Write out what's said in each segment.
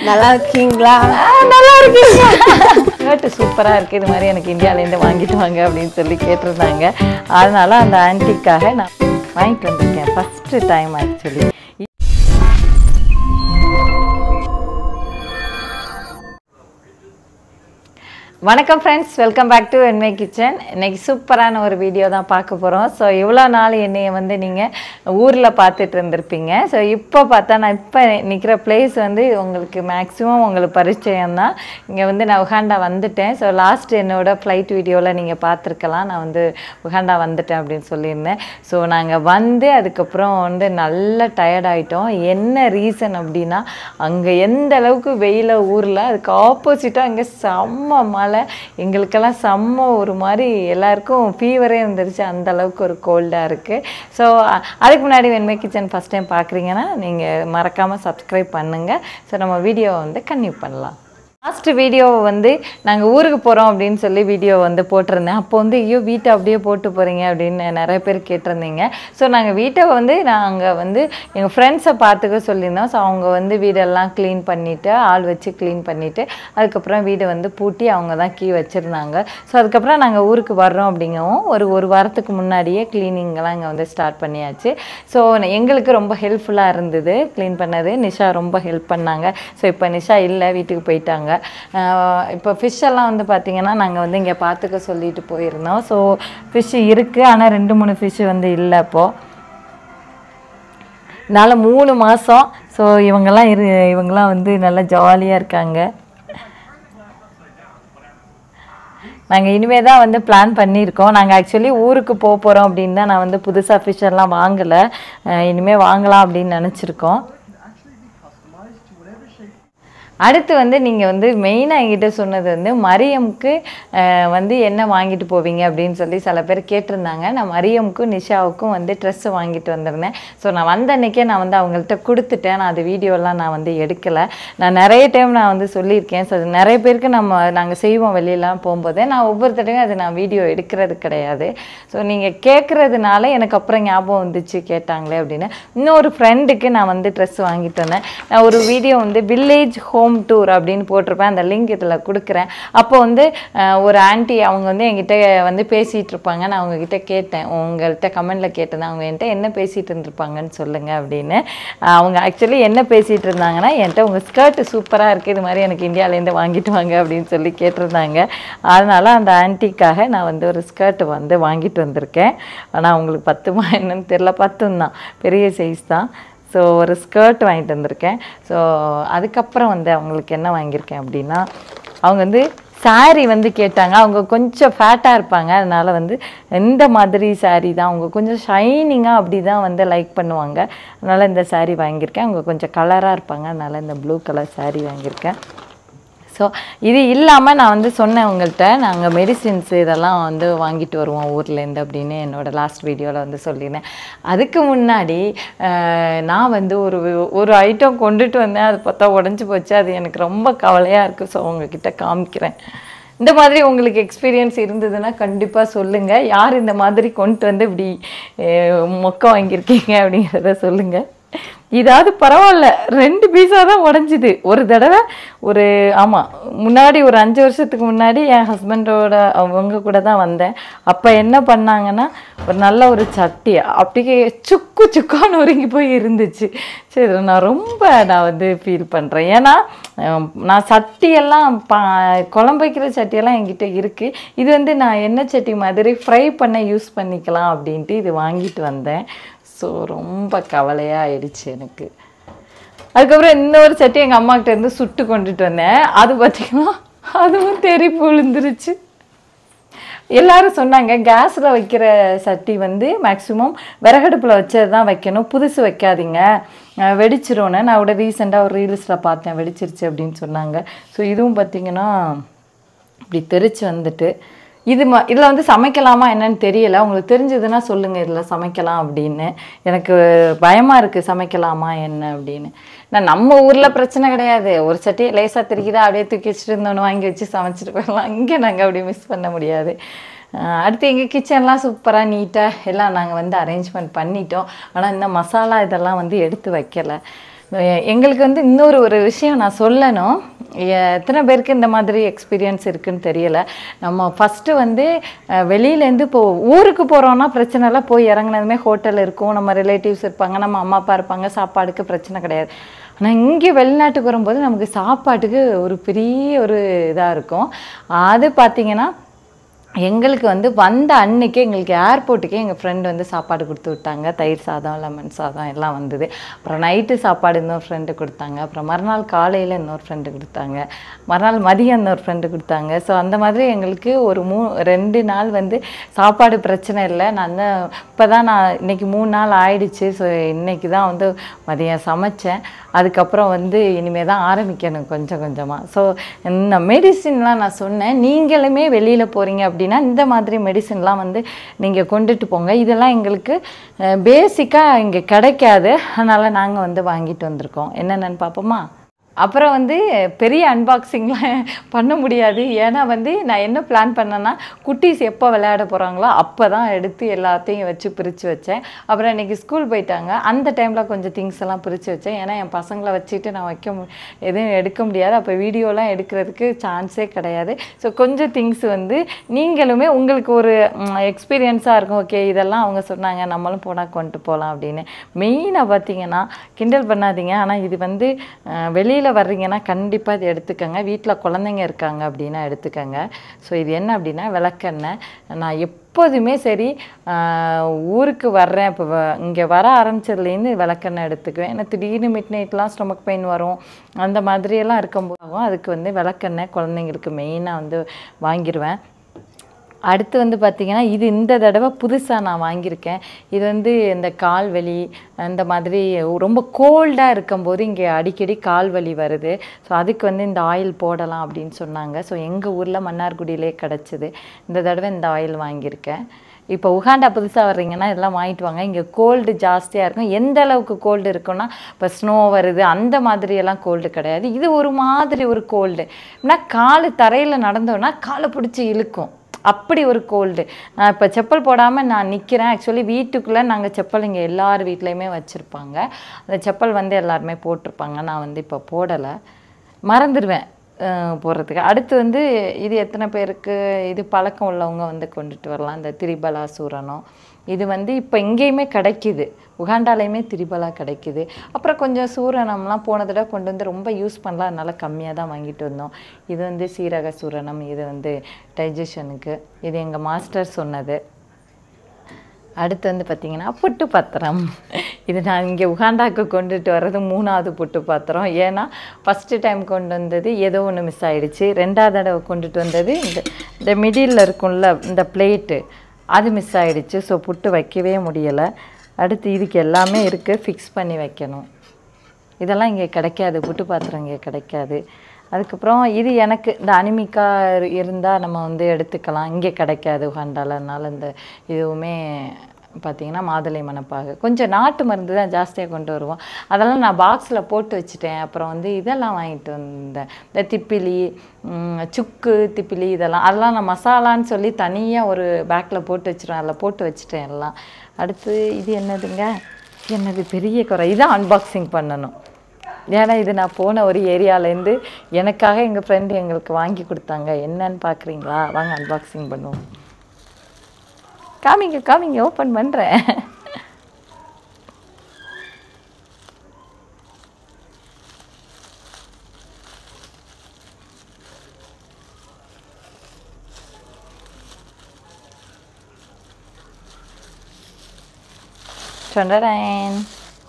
நல்லா இருக்கீங்களா நல்லா இருக்கீங்க ஷர்ட்டு சூப்பராக இருக்குது இது மாதிரி எனக்கு இந்தியாவிலேருந்து வாங்கிட்டு வாங்க அப்படின்னு சொல்லி கேட்டிருந்தாங்க அதனால அந்த ஆன்ட்டிக்காக நான் வாங்கிட்டு வந்திருக்கேன் ஃபஸ்ட்டு டைம் ஆக்சுவலி வணக்கம் ஃப்ரெண்ட்ஸ் வெல்கம் பேக் டு என்மை கிச்சன் இன்னைக்கு சூப்பரான ஒரு வீடியோ தான் பார்க்க போகிறோம் ஸோ இவ்வளோ நாள் என்னைய வந்து நீங்கள் ஊரில் பார்த்துட்டு இருந்திருப்பீங்க ஸோ இப்போ பார்த்தா நான் இப்போ நிற்கிற பிளேஸ் வந்து உங்களுக்கு மேக்ஸிமம் உங்களுக்கு பரிச்சயம் தான் இங்கே வந்து நான் உகாண்டா வந்துட்டேன் ஸோ லாஸ்ட் என்னோட ஃப்ளைட் வீடியோவில் நீங்கள் பார்த்துருக்கலாம் நான் வந்து உகாண்டா வந்துட்டேன் அப்படின்னு சொல்லியிருந்தேன் ஸோ நாங்கள் வந்து அதுக்கப்புறம் வந்து நல்லா டயர்ட் ஆகிட்டோம் என்ன ரீசன் அப்படின்னா அங்கே எந்த அளவுக்கு வெயில ஊரில் அதுக்கு ஆப்போசிட்டாக அங்கே செம்ம மழை எங்களுக்கெல்லாம் செம்ம ஒரு மாதிரி எல்லாருக்கும் ஃபீவரே வந்துருச்சு அந்த அளவுக்கு ஒரு கோல்டாக இருக்குது ஸோ அதுக்கு முன்னாடி வெண்மை கிச்சன் ஃபஸ்ட் டைம் பார்க்குறீங்கன்னா நீங்கள் மறக்காமல் சப்ஸ்கிரைப் பண்ணுங்கள் ஸோ நம்ம வீடியோவை வந்து கன்டினியூ பண்ணலாம் லாஸ்ட் வீடியோவை வந்து நாங்கள் ஊருக்கு போகிறோம் அப்படின்னு சொல்லி வீடியோ வந்து போட்டிருந்தேன் அப்போ வந்து ஐயோ வீட்டை அப்படியே போட்டு போகிறீங்க அப்படின்னு நிறைய பேர் கேட்டிருந்தீங்க ஸோ நாங்கள் வீட்டை வந்து நாங்கள் வந்து எங்கள் ஃப்ரெண்ட்ஸை பார்த்துக்க சொல்லியிருந்தோம் ஸோ அவங்க வந்து வீடெல்லாம் க்ளீன் பண்ணிவிட்டு ஆள் வச்சு க்ளீன் பண்ணிவிட்டு அதுக்கப்புறம் வீடை வந்து பூட்டி அவங்க தான் கீ வச்சுருந்தாங்க ஸோ அதுக்கப்புறம் நாங்கள் ஊருக்கு வர்றோம் அப்படிங்கவும் ஒரு ஒரு வாரத்துக்கு முன்னாடியே க்ளீனிங்கெல்லாம் இங்கே வந்து ஸ்டார்ட் பண்ணியாச்சு ஸோ எங்களுக்கு ரொம்ப ஹெல்ப்ஃபுல்லாக இருந்தது க்ளீன் பண்ணது நிஷா ரொம்ப ஹெல்ப் பண்ணாங்க ஸோ இப்போ நிஷா இல்லை வீட்டுக்கு போயிட்டாங்க ஆஹ் இப்போ ஃபிஷ் எல்லாம் வந்து பார்த்திங்கன்னா நாங்கள் வந்து இங்கே பார்த்துக்க சொல்லிட்டு போயிருந்தோம் ஸோ ஃபிஷ் இருக்குது ஆனால் ரெண்டு மூணு ஃபிஷ் வந்து இல்லை இப்போது இதனால் மூணு மாதம் ஸோ இவங்கெல்லாம் இரு இவங்கெல்லாம் வந்து நல்லா ஜாலியாக இருக்காங்க நாங்கள் இனிமே தான் வந்து பிளான் பண்ணியிருக்கோம் நாங்கள் ஆக்சுவலி ஊருக்கு போக போகிறோம் அப்படின்னு தான் நான் வந்து புதுசாக ஃபிஷ் எல்லாம் வாங்கலை இனிமேல் வாங்கலாம் அப்படின்னு நினச்சிருக்கோம் அடுத்து வந்து நீங்கள் வந்து மெயினாக என்கிட்ட சொன்னது வந்து மரியம்க்கு அஹ், வந்து என்ன வாங்கிட்டு போவீங்க அப்படின்னு சொல்லி சில பேர் கேட்டிருந்தாங்க நான் மரியம்க்கும் நிஷாவுக்கும் வந்து ட்ரெஸ்ஸு வாங்கிட்டு வந்திருந்தேன் ஸோ நான் வந்த அன்னைக்கே நான் வந்து அவங்கள்ட்ட கொடுத்துட்டேன் நான் அது வீடியோலாம் நான் வந்து எடுக்கலை நான் நிறைய டைம் நான் வந்து சொல்லியிருக்கேன் ஸோ அது நிறைய பேருக்கு நம்ம நாங்கள் செய்வோம் வெளியெல்லாம் போகும்போது நான் ஒவ்வொரு தடவையும் அது நான் வீடியோ எடுக்கிறது கிடையாது ஸோ நீங்கள் கேட்குறதுனால எனக்கு அப்புறம் ஞாபகம் வந்துச்சு கேட்டாங்களே அப்படின்னு இன்னொரு ஃப்ரெண்டுக்கு நான் வந்து ட்ரெஸ் வாங்கிட்டு வந்தேன் நான் ஒரு வீடியோ வந்து வில்லேஜ் ஹோம் டூர் அப்படின்னு போட்டிருப்பேன் அந்த லிங்க் இதில் கொடுக்குறேன் அப்போ வந்து அஹ், ஒரு ஆன்ட்டி அவங்க வந்து என்கிட்ட வந்து பேசிகிட்டு இருப்பாங்க நான் அவங்கக்கிட்ட கேட்டேன் உங்கள்கிட்ட கமெண்டில் கேட்டேன் அவங்க என்கிட்ட என்ன பேசிகிட்டு இருந்திருப்பாங்கன்னு சொல்லுங்கள் அப்படின்னு அஹ், அவங்க ஆக்சுவலி என்ன பேசிகிட்டு இருந்தாங்கன்னா என்கிட்ட உங்கள் ஸ்கர்ட் சூப்பராக இருக்குது இது மாதிரி எனக்கு இந்தியாவிலேருந்து வாங்கிட்டு வாங்க அப்படின்னு சொல்லி கேட்டிருந்தாங்க அதனால் அந்த ஆன்ட்டிக்காக நான் வந்து ஒரு ஸ்கர்ட் வந்து வாங்கிட்டு வந்திருக்கேன் ஆனால் உங்களுக்கு பத்துமா என்னன்னு தெரில பத்தும் தான் பெரிய சைஸ் தான் ஸோ ஒரு ஸ்கர்ட் வாங்கிட்டு வந்திருக்கேன் ஸோ அதுக்கப்புறம் வந்து அவங்களுக்கு என்ன வாங்கியிருக்கேன் அப்படின்னா அவங்க வந்து saree வந்து கேட்டாங்க அவங்க கொஞ்சம் ஃபேட்டாக இருப்பாங்க அதனால் வந்து இந்த மாதிரி saree தான் அவங்க கொஞ்சம் ஷைனிங்காக அப்படி தான் வந்து லைக் பண்ணுவாங்க அதனால் இந்த saree வாங்கியிருக்கேன் அவங்க கொஞ்சம் கலராக இருப்பாங்க அதனால் இந்த ப்ளூ கலர் saree வாங்கியிருக்கேன் ஸோ இது இல்லாமல் நான் வந்து சொன்னேன் உங்கள்கிட்ட நாங்கள் மெடிசின்ஸ் இதெல்லாம் வந்து வாங்கிட்டு வருவோம் ஊர்லேருந்து அப்படின்னு என்னோட லாஸ்ட் வீடியோவில் வந்து சொல்லியிருந்தேன் அதுக்கு முன்னாடி அஹ், நான் வந்து ஒரு ஒரு ஐட்டம் கொண்டுட்டு வந்தேன் அது பார்த்தா உடஞ்சி போச்சு அது எனக்கு ரொம்ப கவலையாக இருக்குது ஸோ உங்ககிட்ட காமிக்கிறேன் இந்த மாதிரி உங்களுக்கு எக்ஸ்பீரியன்ஸ் இருந்ததுன்னா கண்டிப்பாக சொல்லுங்கள் யார் இந்த மாதிரி கொண்டு வந்து இப்படி அஹ், மொக்க வாங்கியிருக்கீங்க அப்படிங்கிறத சொல்லுங்கள் இதாவது பரவாயில்ல ரெண்டு பீஸாக தான் உடஞ்சிது ஒரு தடவை ஒரு ஆமாம் முன்னாடி ஒரு அஞ்சு வருஷத்துக்கு முன்னாடி என் ஹஸ்பண்டோட அவங்க கூட தான் வந்தேன் அப்போ என்ன பண்ணாங்கன்னா ஒரு நல்ல ஒரு சட்டி அப்படியே சுக்கு சுக்கான்னு ஒருங்கி போய் இருந்துச்சு சரி இதை நான் ரொம்ப நான் வந்து ஃபீல் பண்ணுறேன் ஏன்னா அஹ், நான் சட்டியெல்லாம் பா குழம்பு வைக்கிற சட்டியெல்லாம் என்கிட்ட இருக்குது இது வந்து நான் எண்ணெய் சட்டி மாதிரி ஃப்ரை பண்ண யூஸ் பண்ணிக்கலாம் அப்படின்ட்டு இது வாங்கிட்டு வந்தேன் ஸோ ரொம்ப கவலையாக ஆயிடுச்சு எனக்கு அதுக்கப்புறம் இன்னொரு சட்டி எங்கள் அம்மாக்கிட்ட இருந்து சுட்டு கொண்டுட்டு வந்தேன் அது பார்த்தீங்கன்னா அதுவும் தெறிப்பு விழுந்துருச்சு எல்லாரும் சொன்னாங்க கேஸில் வைக்கிற சட்டி வந்து மேக்ஸிமம் விறகடுப்பில் வச்சது தான் வைக்கணும் புதுசு வைக்காதீங்க அஹ் வெடிச்சிரும்னு நான் கூட ரீசெண்டாக ஒரு ரீல்ஸில் பார்த்தேன் வெடிச்சிருச்சு அப்படின்னு சொன்னாங்க ஸோ இதுவும் பார்த்தீங்கன்னா இப்படி தெரிச்சு வந்துட்டு இது ம இதில் வந்து சமைக்கலாமா என்னன்னு தெரியல உங்களுக்கு தெரிஞ்சதுன்னா சொல்லுங்கள் இதில் சமைக்கலாம் அப்படின்னு எனக்கு பயமாக இருக்குது சமைக்கலாமா என்ன அப்படின்னு நான் நம்ம ஊரில் பிரச்சனை கிடையாது ஒரு சட்டியை லேசாக தெரிக்குதா அப்படியே தூக்கி வச்சுட்டு இருந்தோன்னு வாங்கி வச்சு சமைச்சிட்டு போயிடலாம் இங்கே நாங்கள் அப்படி மிஸ் பண்ண முடியாது அஹ் அடுத்து எங்கள் கிச்சன்லாம் சூப்பராக நீட்டாக எல்லாம் நாங்கள் வந்து அரேஞ்ச்மெண்ட் பண்ணிட்டோம் ஆனால் இந்த மசாலா இதெல்லாம் வந்து எடுத்து வைக்கலை எ- எங்களுக்கு வந்து இன்னொரு ஒரு விஷயம் நான் சொல்லணும் எ- எத்தனை பேருக்கு இந்த மாதிரி எக்ஸ்பீரியன்ஸ் இருக்குன்னு தெரியல நம்ம ஃபஸ்ட்டு வந்து அஹ், வெளியிலேருந்து இப்போ ஊருக்கு போகிறோன்னா பிரச்சனை இல்லை போய் இறங்குனதுமே ஹோட்டல் இருக்கும் நம்ம ரிலேட்டிவ்ஸ் இருப்பாங்க நம்ம அம்மா அப்பா இருப்பாங்க சாப்பாடுக்கு பிரச்சனை கிடையாது ஆனால் இங்கே வெளிநாட்டுக்கு வரும்போது நமக்கு சாப்பாட்டுக்கு ஒரு பெரிய ஒரு இதாக இருக்கும் அது பார்த்தீங்கன்னா எங்களுக்கு வந்து வந்த அன்னைக்கே எங்களுக்கு ஏர்போர்ட்டுக்கே எங்கள் ஃப்ரெண்டு வந்து சாப்பாடு கொடுத்து விட்டாங்க தயிர் சாதம் லெமன் சாதம் எல்லாம் வந்தது அப்புறம் நைட்டு சாப்பாடு இன்னொரு ஃப்ரெண்டு கொடுத்தாங்க அப்புறம் மறுநாள் காலையில் இன்னொரு ஃப்ரெண்டு கொடுத்தாங்க மறுநாள் மதியம் இன்னொரு ஃப்ரெண்டு கொடுத்தாங்க ஸோ அந்த மாதிரி எங்களுக்கு ஒரு மூ ரெண்டு நாள் வந்து சாப்பாடு பிரச்சனை இல்லை நான் தான் இப்போ தான் நான் இன்னைக்கு மூணு நாள் ஆயிடுச்சு ஸோ இன்னைக்கு தான் வந்து மதியம் சமைச்சேன் அதுக்கப்புறம் வந்து இனிமேல் தான் ஆரம்பிக்கணும் கொஞ்சம் கொஞ்சமாக ஸோ இந்த மெடிசின்லாம் நான் சொன்னேன் நீங்களுமே வெளியில் போகிறீங்க அப்படின்னா இந்த மாதிரி மெடிசின்லாம் வந்து நீங்கள் கொண்டுட்டு போங்க இதெல்லாம் எங்களுக்கு பேசிக்காக இங்கே கிடைக்காது அதனால் நாங்கள் வந்து வாங்கிட்டு வந்திருக்கோம் என்னென்னு பார்ப்போமா அப்புறம் வந்து பெரிய அன்பாக்சிங்லாம் பண்ண முடியாது ஏன்னா வந்து நான் என்ன பிளான் பண்ணேன்னா குட்டீஸ் எப்போ விளையாட போகிறாங்களோ அப்போ தான் எடுத்து எல்லாத்தையும் வச்சு பிரித்து வச்சேன் அப்புறம் இன்னைக்கு ஸ்கூல் போயிட்டாங்க அந்த டைமில் கொஞ்சம் திங்ஸ் எல்லாம் பிரித்து வச்சேன் ஏன்னா என் பசங்களை வச்சுட்டு நான் வைக்க மு எதுவும் எடுக்க முடியாது அப்போ வீடியோலாம் எடுக்கிறதுக்கு சான்ஸே கிடையாது ஸோ கொஞ்சம் திங்ஸ் வந்து நீங்களுமே உங்களுக்கு ஒரு எக்ஸ்பீரியன்ஸாக இருக்கும் ஓகே இதெல்லாம் அவங்க சொன்னாங்க நம்மளும் போனால் கொண்டு போகலாம் அப்படின்னு மெயினாக பார்த்தீங்கன்னா கிண்டல் பண்ணாதீங்க ஆனால் இது வந்து வெளியில் வர்றீங்கன்னா கண்டிப்பாக இது எடுத்துக்கங்க வீட்டில் குழந்தைங்க இருக்காங்க அப்படின்னா எடுத்துக்கங்க ஸோ இது என்ன அப்படின்னா விளக்கெண்ணெய் நான் எப்போதுமே சரி ஆஹ், ஊருக்கு வர்றேன் இப்போ இங்கே வர ஆரம்பிச்சதுலேருந்து விளக்கெண்ணெய் எடுத்துக்குவேன் ஏன்னா திடீர்னு மிட் நைட்லாம் ஸ்டொமக் பெயின் வரும் அந்த மாதிரியெல்லாம் இருக்கும்போது அதுக்கு வந்து விளக்கெண்ணெய் குழந்தைங்களுக்கு மெயினாக வந்து வாங்கிடுவேன் அடுத்து வந்து பார்த்திங்கன்னா இது இந்த தடவை புதுசாக நான் வாங்கியிருக்கேன் இது வந்து இந்த கால் வலி அந்த மாதிரி ரொம்ப கோல்டாக இருக்கும்போது இங்கே அடிக்கடி கால் வலி வருது ஸோ அதுக்கு வந்து இந்த ஆயில் போடலாம் அப்படின்னு சொன்னாங்க ஸோ எங்கள் ஊரில் மன்னார்குடியிலே கிடச்சிது இந்த தடவை இந்த ஆயில் வாங்கியிருக்கேன் இப்போ உகாண்டா புதுசாக வர்றீங்கன்னா இதெல்லாம் வாங்கிட்டு வாங்க இங்கே கோல்டு ஜாஸ்தியாக இருக்கும் எந்த அளவுக்கு கோல்டு இருக்குன்னா இப்போ ஸ்னோ வருது அந்த மாதிரியெல்லாம் கோல்டு கிடையாது இது ஒரு மாதிரி ஒரு கோல்டு ஏன்னா கால் தரையில் நடந்தோன்னா காலை பிடிச்சி இழுக்கும் அப்படி ஒரு கோல்டு நான் இப்போ செப்பல் போடாமல் நான் நிற்கிறேன் ஆக்சுவலி வீட்டுக்குள்ளே நாங்கள் செப்பல் இங்கே எல்லார் வீட்லேயுமே வச்சுருப்பாங்க அந்த செப்பல் வந்து எல்லாருமே போட்டிருப்பாங்க நான் வந்து இப்போ போடலை மறந்துடுவேன் அஹ், போடுறதுக்கு அடுத்து வந்து இது எத்தனை பேருக்கு இது பழக்கம் உள்ளவங்க வந்து கொண்டுட்டு வரலாம் இந்த திரிபலா சூரணம் இது வந்து இப்போ இங்கேயுமே கிடைக்குது உகாண்டாலையுமே திரிபலா கிடைக்குது அப்புறம் கொஞ்சம் சூரணம்லாம் போன தடவை கொண்டு வந்து ரொம்ப யூஸ் பண்ணலாம் அதனால கம்மியாக தான் வாங்கிட்டு வந்தோம் இது வந்து சீரக சூரணம் இது வந்து டைஜஷனுக்கு இது எங்கள் மாஸ்டர் சொன்னது அடுத்து வந்து பார்த்தீங்கன்னா புட்டு பாத்திரம் இது நான் இங்கே உகாண்டாக்கு கொண்டுட்டு வர்றது மூணாவது புட்டு பாத்திரம் ஏன்னா ஃபஸ்ட்டு டைம் கொண்டு வந்தது ஏதோ ஒன்று மிஸ் ஆயிடுச்சு ரெண்டாவது தடவை கொண்டுட்டு வந்தது இந்த இந்த மிடில் இருக்கும்ல இந்த பிளேட்டு அது மிஸ் ஆயிடுச்சு ஸோ புட்டு வைக்கவே முடியலை அடுத்து இதுக்கு எல்லாமே இருக்குது ஃபிக்ஸ் பண்ணி வைக்கணும் இதெல்லாம் இங்கே கிடைக்காது புட்டு பாத்திரம் இங்கே கிடைக்காது அதுக்கப்புறம் இது எனக்கு இந்த அனிமிக்கா இருந்தால் நம்ம வந்து எடுத்துக்கலாம் இங்கே கிடைக்காது உகாண்டால அதனால இந்த இதுவுமே பார்த்தீங்கன்னா மாதுளை மணப்பாகு கொஞ்சம் நாட்டு மருந்து தான் ஜாஸ்தியாக கொண்டு வருவோம் அதெல்லாம் நான் பாக்ஸில் போட்டு வச்சுட்டேன் அப்புறம் வந்து இதெல்லாம் வாங்கிட்டு வந்தேன் இந்த திப்பிலி ம், சுக்கு திப்பிலி இதெல்லாம் அதெல்லாம் நான் மசாலான்னு சொல்லி தனியாக ஒரு பேக்கில் போட்டு வச்சிருவேன் அதில் போட்டு வச்சுட்டேன் எல்லாம் அடுத்து இது என்னதுங்க என்னது பெரிய குறை இதான் அன்பாக்சிங் பண்ணணும் ஏன்னா இது நான் போன ஒரு ஏரியாலேருந்து எனக்காக எங்கள் ஃப்ரெண்டு எங்களுக்கு வாங்கி கொடுத்தாங்க என்னன்னு பார்க்குறீங்களா வாங்க அன்பாக்சிங் பண்ணுவோம் காமிங்க காமிங்க ஓப்பன் பண்ணுறேன் சொன்னேன்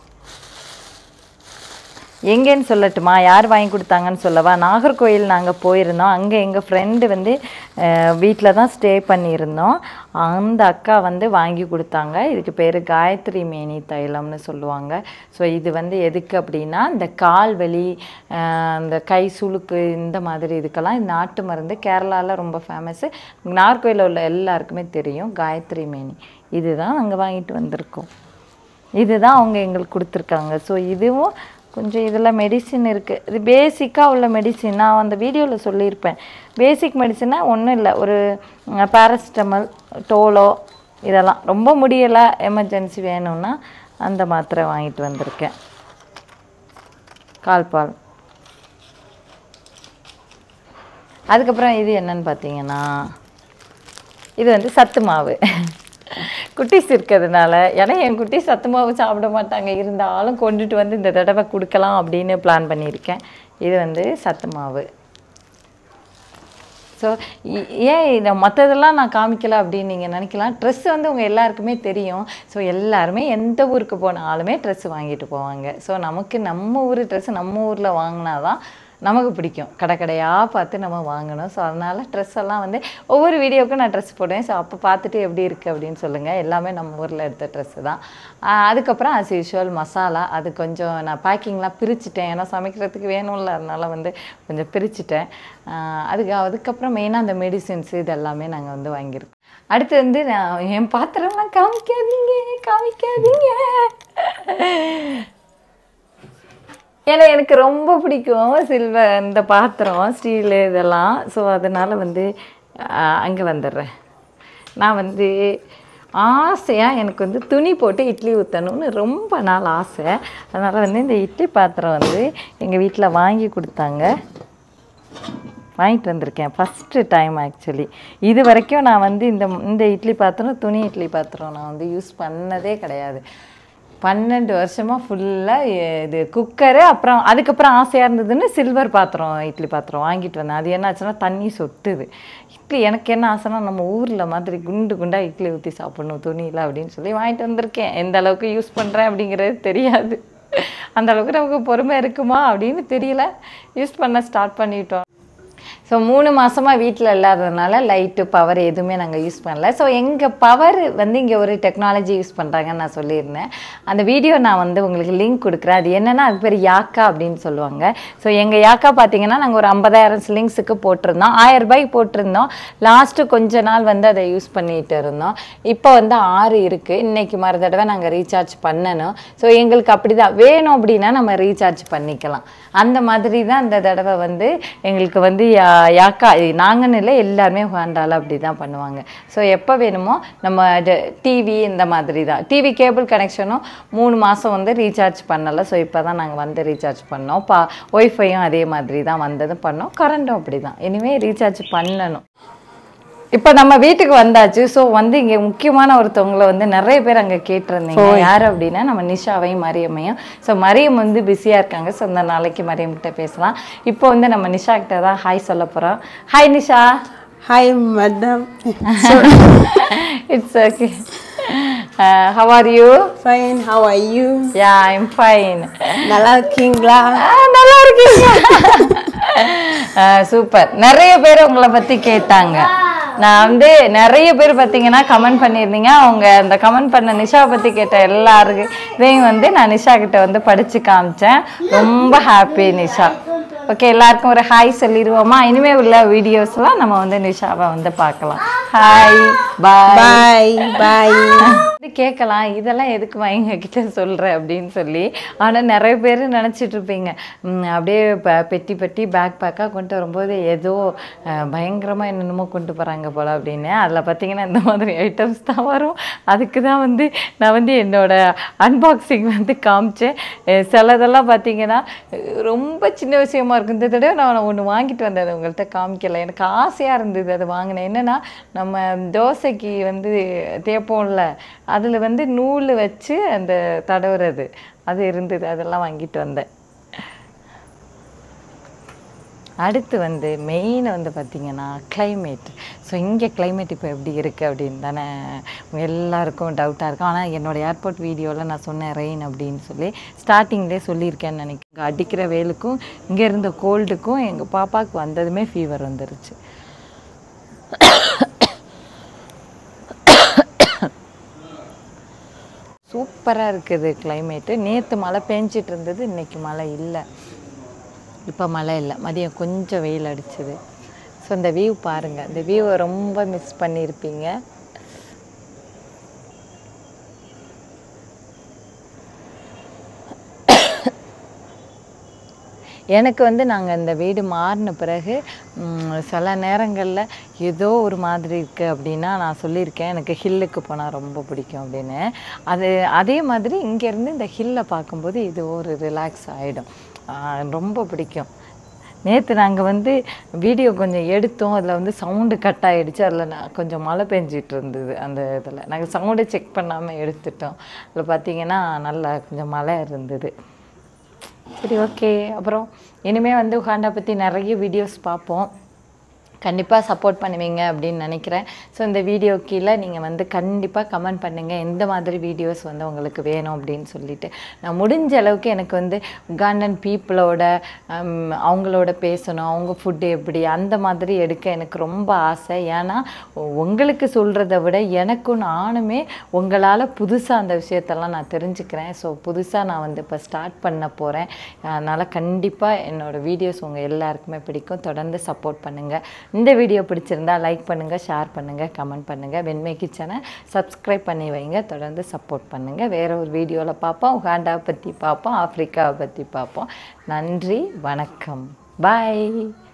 எங்கேன்னு சொல்லட்டுமா யார் வாங்கி கொடுத்தாங்கன்னு சொல்லவா நாகர்கோயில் நாங்கள் போயிருந்தோம் அங்கே எங்கள் ஃப்ரெண்டு வந்து வீட்டில் தான் ஸ்டே பண்ணியிருந்தோம் அந்த அக்கா வந்து வாங்கி கொடுத்தாங்க இதுக்கு பேர் காயத்ரி மேனி தைலம்னு சொல்லுவாங்க ஸோ இது வந்து எதுக்கு அப்படின்னா இந்த கால் வலி அஹ், இந்த கை சுளுக்கு இந்த மாதிரி இதுக்கெல்லாம் இது நாட்டு மருந்து கேரளாவில் ரொம்ப ஃபேமஸ்ஸு நாகர்கோயிலில் உள்ள எல்லாருக்குமே தெரியும் காயத்ரி மேனி இதுதான் அங்கே வாங்கிட்டு வந்திருக்கோம் இதுதான் அவங்க எங்களுக்கு கொடுத்துருக்காங்க ஸோ இதுவும் கொஞ்சம் இதில் மெடிசின் இருக்குது இது பேசிக்காக உள்ள மெடிசின் நான் அந்த வீடியோவில் சொல்லியிருப்பேன் பேசிக் மெடிசனா ஒன்றும் இல்லை ஒரு பேரசிட்டமல் டோலோ இதெல்லாம் ரொம்ப முடியலை எமர்ஜென்சி வேணும்னா அந்த மாத்திரை வாங்கிட்டு வந்திருக்கேன் கால் பால் அதுக்கப்புறம் இது என்னன்னு பார்த்தீங்கன்னா இது வந்து சத்து மாவு குட்டீஸ் இருக்கிறதுனால ஏன்னா என் குட்டி சத்து மாவு சாப்பிட மாட்டாங்க இருந்தாலும் கொண்டுட்டு வந்து இந்த தடவை கொடுக்கலாம் அப்படின்னு பிளான் பண்ணியிருக்கேன் இது வந்து சத்து மாவு ஸோ ஏன் இதை மற்றதெல்லாம் நான் காமிக்கல அப்படின்னு நீங்கள் நினைக்கலாம் ட்ரெஸ் வந்து உங்கள் எல்லாருக்குமே தெரியும் ஸோ எல்லாருமே எந்த ஊருக்கு போனாலுமே ட்ரெஸ் வாங்கிட்டு போவாங்க ஸோ நமக்கு நம்ம ஊர் ட்ரெஸ் நம்ம ஊரில் வாங்கினா தான் நமக்கு பிடிக்கும் கடை கடையாக பார்த்து நம்ம வாங்கணும் ஸோ அதனால் ட்ரெஸ் எல்லாம் வந்து ஒவ்வொரு வீடியோவுக்கும் நான் ட்ரெஸ் போடுவேன் ஸோ அப்போ பார்த்துட்டு எப்படி இருக்குது அப்படின்னு சொல்லுங்கள் எல்லாமே நம்ம ஊரில் எடுத்த ட்ரெஸ்ஸு தான் ஆஹ் அதுக்கப்புறம் அஸ் யூஷுவல் மசாலா அது கொஞ்சம் நான் பேக்கிங்லாம் பிரிச்சுட்டேன் ஏன்னா சமைக்கிறதுக்கு வேணும்ல அதனால வந்து கொஞ்சம் பிரிச்சுட்டேன் ஆஹ் அதுக்கு அதுக்கப்புறம் மெயினாக அந்த மெடிசின்ஸ் இது எல்லாமே நாங்கள் வந்து வாங்கியிருக்கோம் அடுத்து வந்து நான் என் பாத்திரம்லாம் காமிக்காதீங்க காமிக்காதீங்க ஏன்னா எனக்கு ரொம்ப பிடிக்கும் சில்வர் இந்த பாத்திரம் ஸ்டீலு இதெல்லாம் ஸோ அதனால் வந்து அங்கே வந்துடுறேன் நான் வந்து ஆசையாக எனக்கு வந்து துணி போட்டு இட்லி ஊற்றணும்னு ரொம்ப நாள் ஆசை அதனால் வந்து இந்த இட்லி பாத்திரம் வந்து எங்கள் வீட்டில் வாங்கி கொடுத்தாங்க வாங்கிட்டு வந்திருக்கேன் ஃபஸ்ட்டு டைம் ஆக்சுவலி இது வரைக்கும் நான் வந்து இந்த இந்த இட்லி பாத்திரம் துணி இட்லி பாத்திரம் நான் வந்து யூஸ் பண்ணதே கிடையாது பன்னெண்டு வருஷமாக ஃபுல்லாக இது குக்கரு அப்புறம் அதுக்கப்புறம் ஆசையாக இருந்ததுன்னு சில்வர் பாத்திரம் இட்லி பாத்திரம் வாங்கிட்டு வந்தேன் அது என்னாச்சுன்னா தண்ணி சொட்டுது இட்லி எனக்கு என்ன ஆசைனா நம்ம ஊரில் மாதிரி குண்டு குண்டாக இட்லி ஊற்றி சாப்பிடணும் துணியில் அப்படின்னு சொல்லி வாங்கிட்டு வந்திருக்கேன் எந்த அளவுக்கு யூஸ் பண்ணுறேன் அப்படிங்கிறது தெரியாது அந்த அளவுக்கு நமக்கு பொறுமை இருக்குமா அப்படின்னு தெரியல யூஸ் பண்ண ஸ்டார்ட் பண்ணிட்டோம் ஸோ மூணு மாதமாக வீட்டில் இல்லாததுனால லைட்டு பவர் எதுவுமே நாங்கள் யூஸ் பண்ணல ஸோ எங்கள் பவர் வந்து இங்கே ஒரு டெக்னாலஜி யூஸ் பண்ணுறாங்கன்னு நான் சொல்லியிருந்தேன் அந்த வீடியோ நான் வந்து உங்களுக்கு லிங்க் கொடுக்குறேன் அது என்னென்னா அது பேர் யாக்கா அப்படின்னு சொல்லுவாங்க ஸோ எங்கள் யாக்கா பார்த்தீங்கன்னா நாங்கள் ஒரு ஐம்பதாயிரம் ஸ்லிங்ஸுக்கு போட்டிருந்தோம் ஆயிரம் ரூபாய்க்கு போட்டிருந்தோம் லாஸ்ட்டு கொஞ்ச நாள் வந்து அதை யூஸ் பண்ணிட்டு இருந்தோம் இப்போ வந்து ஆறு இருக்குது இன்னைக்கு மறு தடவை நாங்கள் ரீசார்ஜ் பண்ணணும் ஸோ எங்களுக்கு அப்படி தான் வேணும் அப்படின்னா நம்ம ரீசார்ஜ் பண்ணிக்கலாம் அந்த மாதிரி தான் இந்த தடவை வந்து எங்களுக்கு வந்து யா- யாக்கா நாங்கன்னு இல்லை எல்லாருமே ஹாண்டால அப்படி தான் பண்ணுவாங்க ஸோ எப்போ வேணுமோ நம்ம டிவி இந்த மாதிரி தான் டிவி கேபிள் கனெக்ஷனும் மூணு மாதம் வந்து ரீசார்ஜ் பண்ணலை ஸோ இப்போ தான் நாங்கள் வந்து ரீசார்ஜ் பண்ணோம் பா ஒய்ஃபையும் அதே மாதிரி தான் வந்ததும் பண்ணோம் கரண்ட்டும் அப்படி தான் இனிமேல் ரீசார்ஜ் பண்ணணும் இப்போ நம்ம வீட்டுக்கு வந்தாச்சு ஸோ வந்து இங்கே முக்கியமான ஒருத்தவங்கள வந்து நிறைய பேர் அங்கே கேட்டிருந்தீங்க யார் அப்படின்னா நம்ம நிஷாவையும் மரியம்மையும் ஸோ மரியம் வந்து பிஸியாக இருக்காங்க ஸோ அந்த நாளைக்கு மரியம் கிட்ட பேசலாம் இப்போ வந்து நம்ம நிஷா கிட்ட தான் ஹாய் சொல்ல போகிறோம் hi Nisha Hi, madam. It's okay how are you Fine, how are you? Yeah I'm fine நல்லா இருக்கீங்களா நல்லா இருக்கீங்க சூப்பர் நிறைய பேர் உங்களை பத்தி கேட்டாங்க நான் வந்து நிறைய பேர் பார்த்தீங்கன்னா கமெண்ட் பண்ணியிருந்தீங்க அவங்க அந்த கமெண்ட் பண்ண நிஷாவை பற்றி கேட்ட எல்லாருக்கும் இதையும் வந்து நான் நிஷா கிட்ட வந்து படித்து காமிச்சேன் ரொம்ப ஹாப்பி நிஷா ஓகே எல்லாருக்கும் ஒரு ஹாய் சொல்லிடுவோமா இனிமே உள்ள வீடியோஸ்லாம் நம்ம வந்து நிஷாவை வந்து பார்க்கலாம் ஹாய் பாய் Bye, bye. இது கேட்கலாம் இதெல்லாம் எதுக்குமா எங்க கிட்ட சொல்ற அப்படின்னு சொல்லி ஆனா நிறைய பேர் நினைச்சிட்டு இருப்பீங்க ம், அப்படியே ப- பெட்டி பெட்டி பேக் பேக்காக கொண்டு வரும்போது ஏதோ அஹ், பயங்கரமா என்னென்னமோ கொண்டு போறாங்க போல அப்படின்னு அதில் பார்த்தீங்கன்னா இந்த மாதிரி ஐட்டம்ஸ் தான் வரும் அதுக்கு தான் வந்து நான் வந்து என்னோட அன்பாக்சிங் வந்து காமிச்சேன் அஹ், சிலதெல்லாம் பார்த்தீங்கன்னா அஹ், ரொம்ப சின்ன விஷயமா இருக்கும் இந்த தடவை நான் ஒன்று வாங்கிட்டு வந்தேன் அது உங்கள்கிட்ட காமிக்கல எனக்கு ஆசையாக இருந்தது அது வாங்கினேன் என்னன்னா நம்ம தோசைக்கு வந்து தேப்போம்ல அதில் வந்து நூல் வச்சு அந்த தடவுறது அது இருந்தது அதெல்லாம் வாங்கிட்டு வந்தேன் அடுத்து வந்து மெயின் வந்து பார்த்திங்கன்னா climate ஸோ இங்கே climate இப்போ எப்படி இருக்குது அப்படின்னு தானே உங்க எல்லாருக்கும் டவுட்டாக இருக்கும் ஆனால் என்னோட ஏர்போர்ட் வீடியோவில் நான் சொன்னேன் ரெயின் அப்படின்னு சொல்லி ஸ்டார்டிங்லேயே சொல்லியிருக்கேன்னு நினைக்கிறேன் இங்கே அடிக்கிற வெயிலுக்கும் இங்கே இருந்த கோல்டுக்கும் எங்கள் பாப்பாவுக்கு வந்ததுமே ஃபீவர் வந்துருச்சு சூப்பராக இருக்குது climate நேற்று மழை பெஞ்சிட்டு இருந்தது இன்னைக்கு மழை இல்லை இப்போ மழை இல்லை மதியம் கொஞ்சம் வெயில் அடிச்சுது ஸோ இந்த வியூ பாருங்கள் இந்த வியூவை ரொம்ப மிஸ் பண்ணியிருப்பீங்க எனக்கு வந்து நாங்கள் இந்த வீடு மாறின பிறகு ம், சில நேரங்களில் ஏதோ ஒரு மாதிரி இருக்குது அப்படின்னா நான் சொல்லியிருக்கேன் எனக்கு ஹில்லுக்கு போனால் ரொம்ப பிடிக்கும் அப்படின்னு அது அதே மாதிரி இங்கேருந்து இந்த ஹில்லை பார்க்கும்போது இது ஒரு ரிலாக்ஸ் ஆகிடும் ஆஹ் ரொம்ப பிடிக்கும் நேற்று நாங்கள் வந்து வீடியோ கொஞ்சம் எடுத்தோம் அதில் வந்து சவுண்டு கட் ஆகிடுச்சு அதில் நான் கொஞ்சம் மழை பெஞ்சிட்டு இருந்தது அந்த இதில் நாங்கள் சவுண்டை செக் பண்ணாமல் எடுத்துட்டோம் அதில் பார்த்தீங்கன்னா நல்லா கொஞ்சம் மழை இருந்தது சரி ஓகே அப்புறம் இனிமேல் வந்து உகாண்டா பற்றி நிறைய வீடியோஸ் பார்ப்போம் கண்டிப்பாக சப்போர்ட் பண்ணுவீங்க அப்படின்னு நினைக்கிறேன் ஸோ இந்த வீடியோ கீழே நீங்கள் வந்து கண்டிப்பாக கமெண்ட் பண்ணுங்கள் எந்த மாதிரி வீடியோஸ் வந்து உங்களுக்கு வேணும் அப்படின்னு சொல்லிட்டு நான் முடிஞ்ச அளவுக்கு எனக்கு வந்து உகாண்டன் பீப்புளோட அவங்களோட பேசணும் அவங்க ஃபுட்டு எப்படி அந்த மாதிரி எடுக்க எனக்கு ரொம்ப ஆசை ஏன்னா உங்களுக்கு சொல்கிறத விட எனக்கும் நானுமே உங்களால் புதுசாக அந்த விஷயத்தெல்லாம் நான் தெரிஞ்சுக்கிறேன் ஸோ புதுசாக நான் வந்து இப்போ ஸ்டார்ட் பண்ண போகிறேன் அதனால் கண்டிப்பாக என்னோடய வீடியோஸ் உங்கள் எல்லாருக்குமே பிடிக்கும் தொடர்ந்து சப்போர்ட் பண்ணுங்கள் இந்த வீடியோ பிடிச்சிருந்தா லைக் பண்ணுங்கள் ஷேர் பண்ணுங்கள் கமெண்ட் பண்ணுங்கள் வெண்மை கிச்சனை சப்ஸ்கிரைப் பண்ணி வைங்க தொடர்ந்து சப்போர்ட் பண்ணுங்கள் வேற ஒரு வீடியோவில் பார்ப்போம் உகாண்டாவை பற்றி பார்ப்போம் ஆப்ரிக்காவை பற்றி பார்ப்போம் நன்றி வணக்கம் பாய்